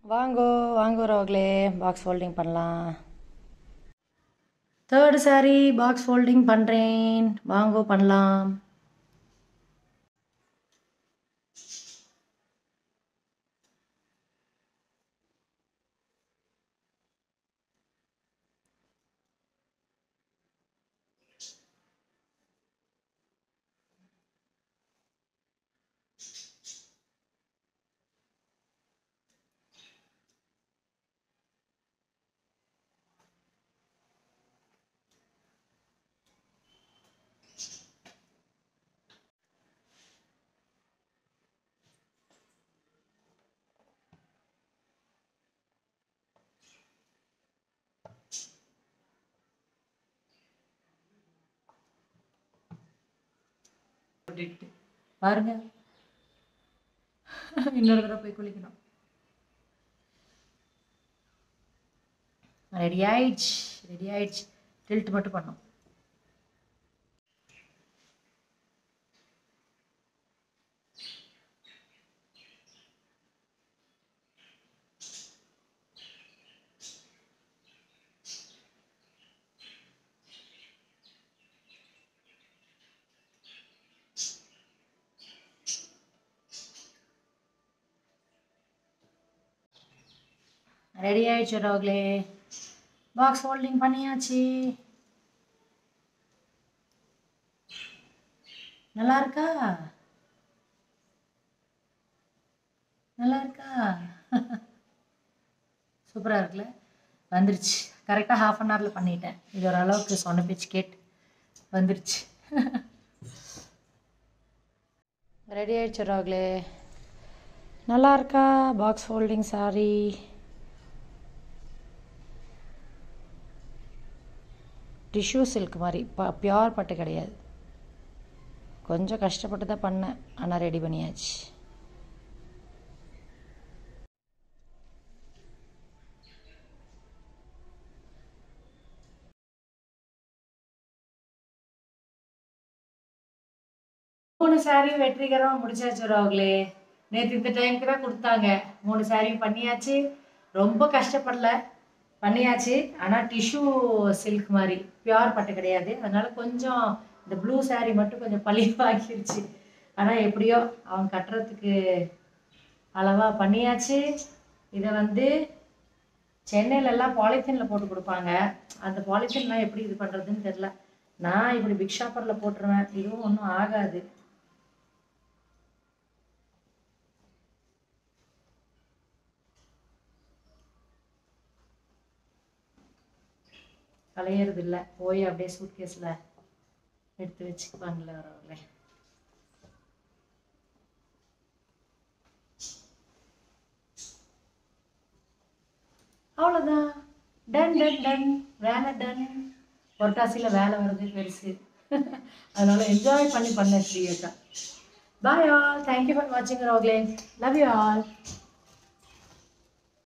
வாங்கோ வாங்கோ ரோக்லே பாக்ஸ் ஃபோல்டிங் பண்ணலாம் தேர்டு saree பாக்ஸ் ஃபோல்டிங் பண்ணுறேன் வாங்கோ பண்ணலாம் அப்படின்ட்டு பாருங்க இன்னொரு தடவை போய் குளிக்கணும் ரெடி ஆயிடுச்சு ரெடி ஆயிடுச்சு டில்ட் மட்டும் பண்ணோம் ரெடி ஆயிடுச்சு ரோக்லே பாக்ஸ் ஃபோல்டிங் பண்ணியாச்சு நல்லா இருக்கா நல்லா இருக்கா சூப்பராக இருக்குல்ல வந்துருச்சு கரெக்டாக ஹாஃப் அன் ஹவரில் பண்ணிட்டேன் இது ஓரளவுக்கு சொன்ன பேச்சு கேட்டு வந்துருச்சு ரெடி ஆயிடுச்சு ரோக்லே நல்லா இருக்கா box folding sari tissue silk மாதிரி ப பியோர் பட்டு கிடையாது கொஞ்சம் கஷ்டப்பட்டு தான் பண்ணேன் ஆனால் ரெடி பண்ணியாச்சு மூணு சாரியும் வெற்றிகரமாக முடிச்சாச்சு ரோக்லே நேற்று இந்த டைமுக்கு தான் கொடுத்தாங்க மூணு சாரியும் பண்ணியாச்சு ரொம்ப கஷ்டப்படல பண்ணியாச்சு ஆனால் டிஷ்யூ சில்க் மாதிரி பியூர் பட்டு கிடையாது அதனால கொஞ்சம் இந்த ப்ளூ saree மட்டும் கொஞ்சம் பழிவாக்கிருச்சு ஆனால் எப்படியோ அவன் கட்டுறதுக்கு அளவாக பண்ணியாச்சு இதை வந்து சென்னையிலலாம் பாலித்தீனில் போட்டு கொடுப்பாங்க அந்த பாலித்தீன்லாம் எப்படி இது பண்ணுறதுன்னு தெரில நான் இப்படி பிக் ஷாப்பரில் போட்டுருவேன் இதுவும் ஒன்றும் ஆகாது கலையிறது இல்லை போய் அப்படியே சூட்கேஸில் எடுத்து வச்சுக்குவாங்களே வரவங்களே அவ்வளோதான் டன் டன் டன் வேலை டன் பொட்டாசியில் வேலை வருது பெருசு அதனால என்ஜாய் பண்ணி பண்ணேன் ஸ்ரீயக்கா பாய் ஆல் தேங்க்யூ ஃபார் வாட்சிங் ரோக்லே லவ் யூ ஆல்